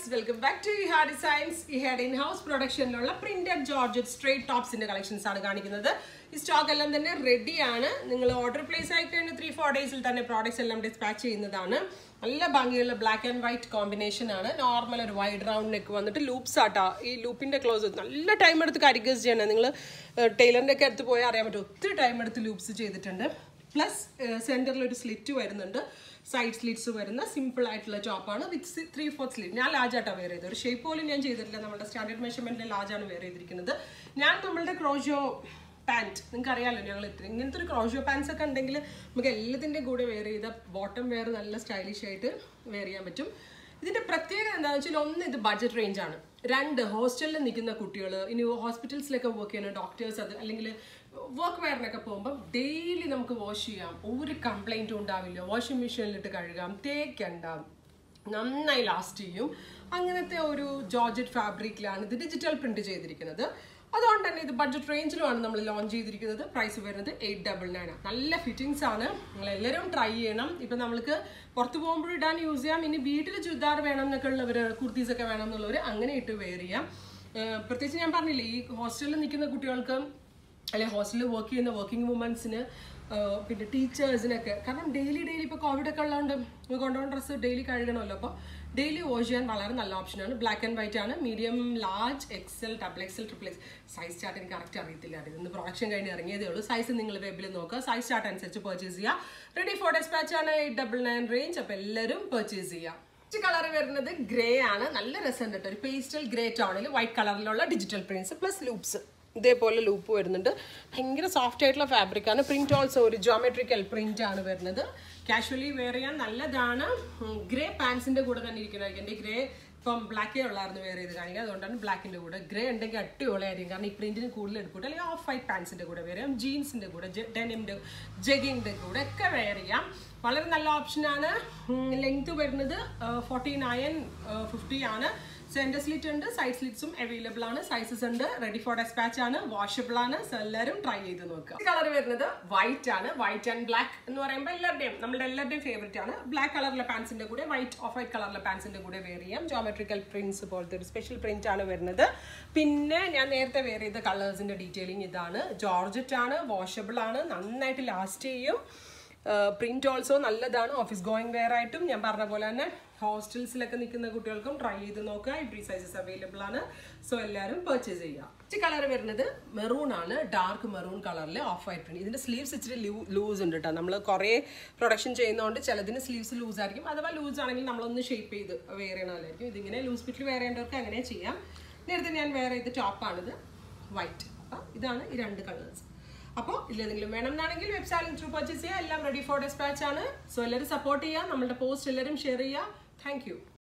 viewers welcome back to Eha designs ഇഹാഡ് in house പ്രൊഡക്ഷനിലുള്ള printed georgette straight ടോപ്സിന്റെ collections ആണ് കാണിക്കുന്നത് ഈ സ്റ്റോക്ക് എല്ലാം തന്നെ റെഡിയാണ് നിങ്ങൾ ഓർഡർ പ്ലേസ് ആയി കഴിഞ്ഞാൽ ത്രീ ഫോർ ഡേയ്സിൽ തന്നെ പ്രോഡക്ട്സ് എല്ലാം ഡിസ്പാച്ച് ചെയ്യുന്നതാണ് നല്ല ഭംഗിയുള്ള ബ്ലാക്ക് ആൻഡ് വൈറ്റ് കോമ്പിനേഷൻ ആണ് നോർമൽ ഒരു വൈഡ് റൗണ്ട് നെക്ക് വന്നിട്ട് ലൂപ്സ് ആട്ടാ ഈ ലൂപ്പിന്റെ ക്ലോസ് നല്ല ടൈം എടുത്ത് കരിഗസ് ചെയ്യണം നിങ്ങൾ ടൈലറിന്റെ ഒക്കെ അടുത്ത് പോയാൽ അറിയാൻ പറ്റും ഒത്തിരി ടൈം എടുത്ത് ലൂപ്സ് ചെയ്തിട്ടുണ്ട് പ്ലസ് സെന്ററിൽ ഒരു സ്ലിറ്റ് വരുന്നുണ്ട് സൈഡ് സ്ലിറ്റ്സ് വരുന്ന സിമ്പിൾ ആയിട്ടുള്ള ടോപ്പാണ് വിത്ത് ത്രീ ഫോർത്ത് സ്ലിറ്റ് ഞാൻ ലാർജ് ആയിട്ടാണ് വെയർ ചെയ്തത് ഒരു ഷേപ്പ് പോലും ഞാൻ ചെയ്തിട്ടില്ല നമ്മുടെ സ്റ്റാൻഡേർഡ് മെഷർമെന്റിൽ ലാർജ് ആണ് വെയർ ചെയ്തിരിക്കുന്നത് ഞാൻ നമ്മളുടെ ക്രോഷോ പാൻറ്റ് നിങ്ങൾക്ക് അറിയാമല്ലോ ഞങ്ങൾ ഇത്ര ഇങ്ങനത്തെ ഒരു ക്രോഷോ പാൻസ് ഒക്കെ ഉണ്ടെങ്കിൽ നമുക്ക് എല്ലാത്തിൻ്റെ കൂടെ വെയർ ചെയ്ത ബോട്ടം വെയർ നല്ല സ്റ്റൈലിഷ് ആയിട്ട് വെയർ ചെയ്യാൻ പറ്റും ഇതിന്റെ പ്രത്യേകത എന്താണെന്ന് വെച്ചാൽ ഒന്ന് ഇത് ബഡ്ജറ്റ് റേഞ്ച് ആണ് രണ്ട് ഹോസ്റ്റലിൽ നിൽക്കുന്ന കുട്ടികൾ ഇനി ഹോസ്പിറ്റൽസിലൊക്കെ വർക്ക് ചെയ്യുന്ന ഡോക്ടേഴ്സ് അത് അല്ലെങ്കിൽ വർക്ക് വെയറിനൊക്കെ പോകുമ്പോൾ ഡെയിലി നമുക്ക് വാഷ് ചെയ്യാം ഒരു കംപ്ലൈൻറ്റും ഉണ്ടാവില്ല വാഷിംഗ് മെഷീനിലിട്ട് കഴുകാം തേക്കണ്ട നന്നായി ലാസ്റ്റ് ചെയ്യും അങ്ങനത്തെ ഒരു ജോർജറ്റ് ഫാബ്രിക്കിലാണ് ഇത് ഡിജിറ്റൽ പ്രിന്റ് ചെയ്തിരിക്കുന്നത് അതുകൊണ്ട് തന്നെ ഇത് ബഡ്ജറ്റ് റേഞ്ചിലുമാണ് നമ്മൾ ലോഞ്ച് ചെയ്തിരിക്കുന്നത് പ്രൈസ് വരുന്നത് എയ്റ്റ് ഡബിൾ നയൻ നല്ല ഫിറ്റിങ്സ് ആണ് നിങ്ങൾ എല്ലാവരും ട്രൈ ചെയ്യണം ഇപ്പം നമ്മൾക്ക് പുറത്ത് പോകുമ്പോൾ ഇടാൻ യൂസ് ചെയ്യാം ഇനി വീട്ടിൽ ചുരിദാർ വേണം എന്നൊക്കെ ഉള്ളവർ കുർത്തീസ് ഒക്കെ വേണം എന്നുള്ളവർ അങ്ങനെ ഇട്ട് വെയർ ചെയ്യാം ഏഹ് പ്രത്യേകിച്ച് ഞാൻ പറഞ്ഞില്ലേ ഈ ഹോസ്റ്റലിൽ നിൽക്കുന്ന കുട്ടികൾക്ക് അല്ലെങ്കിൽ ഹോസ്റ്റലിൽ വർക്ക് ചെയ്യുന്ന വർക്കിംഗ് വുമൻസിന് പിന്നെ ടീച്ചേഴ്സിനൊക്കെ കാരണം ഡെയിലി ഡെയിലി ഇപ്പോൾ കോവിഡ് ഒക്കെ ഉള്ളതുകൊണ്ട് നമുക്ക് കൊണ്ടുപോകുന്ന ഡ്രസ്സ് ഡെയിലി കഴുകണമല്ലോ അപ്പോൾ ഡെയിലി വാഷ് ചെയ്യാൻ വളരെ നല്ല ഓപ്ഷനാണ് ബ്ലാക്ക് ആൻഡ് വൈറ്റ് ആണ് medium large XL double XL triple X size chart എനിക്ക് കറക്റ്റ് അറിയത്തില്ല അത് ഇന്ന് പ്രൊഡക്ഷൻ കഴിഞ്ഞ് ഇറങ്ങിയതേ ഉള്ളൂ സൈസ് നിങ്ങൾ വെബിൽ നോക്കുക സൈസ് ചാർട്ട് അനുസരിച്ച് പർച്ചേസ് ചെയ്യുക റെഡി ഫോർ ഡെസ്പാച്ച് ആണ് എയ്റ്റ് ഡബിൾ നയൻ റേഞ്ച് അപ്പോൾ എല്ലാവരും പർച്ചേസ് ചെയ്യാം നെക്സ്റ്റ് കളർ വരുന്നത് ഗ്രേ ആണ് നല്ല രസമുണ്ട് കേട്ടോ ഒരു പേസ്റ്റൽ ഗ്രേ ടോണിൽ വൈറ്റ് കളറിലുള്ള ഡിജിറ്റൽ പ്രിന്റ്സ് പ്ലസ് ലൂപ്സ് ഇതേപോലെ ലൂപ്പ് വരുന്നുണ്ട് ഭയങ്കര സോഫ്റ്റ് ആയിട്ടുള്ള ഫാബ്രിക് ആണ് പ്രിന്റ് ഓൾസോ ഒരു ജോമെട്രിക്കൽ പ്രിന്റ് ആണ് വരുന്നത് കാഷ്വലി വെയർ ചെയ്യാൻ നല്ലതാണ് ഗ്രേ പാൻസിന്റെ കൂടെ തന്നെ ഇരിക്കണമായിരിക്കും എൻ്റെ ഗ്രേ ഇപ്പം ബ്ലാക്കേ ഉള്ളായിരുന്നു വെയർ ചെയ്ത് കാണിക്കുക അതുകൊണ്ടാണ് ബ്ലാക്കിന്റെ കൂടെ ഗ്രേ ഉണ്ടെങ്കിൽ അടിപൊളിയായിരിക്കും കാരണം ഈ പ്രിന്റിന് കൂടുതൽ എടുക്കൂട്ട് അല്ലെങ്കിൽ ഓഫ് വൈറ്റ് പാൻസിന്റെ കൂടെ വെയർ ചെയ്യാം ജീൻസിന്റെ കൂടെ ഡെനിമിന്റെ ജഗിങ്ങിന്റെ കൂടെ ഒക്കെ വെയർ ചെയ്യാം വളരെ നല്ല ഓപ്ഷനാണ് ലെങ്ത് വരുന്നത് ഫോർട്ടി നയൻ ഫിഫ്റ്റി ആണ് സെൻറ്റർ സ്ലിറ്റ് ഉണ്ട് സൈഡ് സ്ലിറ്റ്സും അവൈലബിൾ ആണ് സൈസസ് ഉണ്ട് റെഡി ഫോർ ഡെസ്പാച്ച് ആണ് വാഷബിൾ ആണ് സോ എല്ലാവരും ട്രൈ ചെയ്ത് നോക്കുക കളർ വരുന്നത് വൈറ്റ് ആണ് വൈറ്റ് ആൻഡ് ബ്ലാക്ക് എന്ന് പറയുമ്പോൾ എല്ലാവരുടെയും നമ്മുടെ എല്ലാവരുടെയും ഫേവറേറ്റ് ആണ് ബ്ലാക്ക് കളറിലെ പാൻസിന്റെ കൂടെ വൈറ്റ് ഓഫ് വൈറ്റ് കളറിലെ പാൻസിന്റെ കൂടെ വെയർ ചെയ്യാം ജോമെട്രിക്കൽ പ്രിന്റ്സ് പോലത്തെ ഒരു സ്പെഷ്യൽ പ്രിന്റ് ആണ് വരുന്നത് പിന്നെ ഞാൻ നേരത്തെ വെയർ ചെയ്ത കളേഴ്സിന്റെ ഡീറ്റെയിലിംഗ് ഇതാണ് ജോർജറ്റ് ആണ് വാഷബിൾ ആണ് നന്നായിട്ട് ലാസ്റ്റ് ചെയ്യും പ്രിന്റ് ഓൾസോ നല്ലതാണ് ഓഫീസ് ഗോയിങ് വെയർ ആയിട്ടും ഞാൻ പറഞ്ഞ പോലെ തന്നെ ഹോസ്റ്റൽസിലൊക്കെ നിൽക്കുന്ന കുട്ടികൾക്കും ട്രൈ ചെയ്ത് നോക്കുക ഇബ്രി സൈസസ് അവൈലബിൾ ആണ് സോ എല്ലാവരും പർച്ചേസ് ചെയ്യുക ഇച്ചിരി കളർ വരുന്നത് മെറൂൺ ആണ് ഡാർക്ക് മെറൂൺ കളറിൽ ഓഫ് വൈറ്റ് പ്രിന്റ് ഇതിന്റെ സ്ലീവ്സ് ഇച്ചിരി ലൂസ് ഉണ്ട് കേട്ടോ നമ്മൾ കുറേ പ്രൊഡക്ഷൻ ചെയ്യുന്നതുകൊണ്ട് ചിലതിന് സ്ലീവ്സ് ലൂസ് ആയിരിക്കും അഥവാ ലൂസ് ആണെങ്കിൽ നമ്മളൊന്ന് ഷേപ്പ് ചെയ്ത് വെയർ ചെയ്യണമല്ലായിരിക്കും ഇതിങ്ങനെ ലൂസ് ഫിറ്റിൽ വെയർ ചെയ്യേണ്ടവർക്ക് അങ്ങനെ ചെയ്യാം നേരത്തെ ഞാൻ വെയർ ചെയ്ത ടോപ്പാണിത് വൈറ്റ് അപ്പം ഇതാണ് ഈ രണ്ട് കളേഴ്സ് അപ്പോൾ ഇല്ലെന്തെങ്കിലും വേണം എന്നാണെങ്കിൽ വെബ്സൈറ്റിൽ ത്രൂ പർച്ചേസ് ചെയ്യുക എല്ലാം റെഡി ഫോർ ഡെസ്പാച്ച് ആണ് സോ എല്ലാവരും സപ്പോർട്ട് ചെയ്യുക നമ്മളുടെ പോസ്റ്റ് എല്ലാവരും ഷെയർ ചെയ്യുക താങ്ക്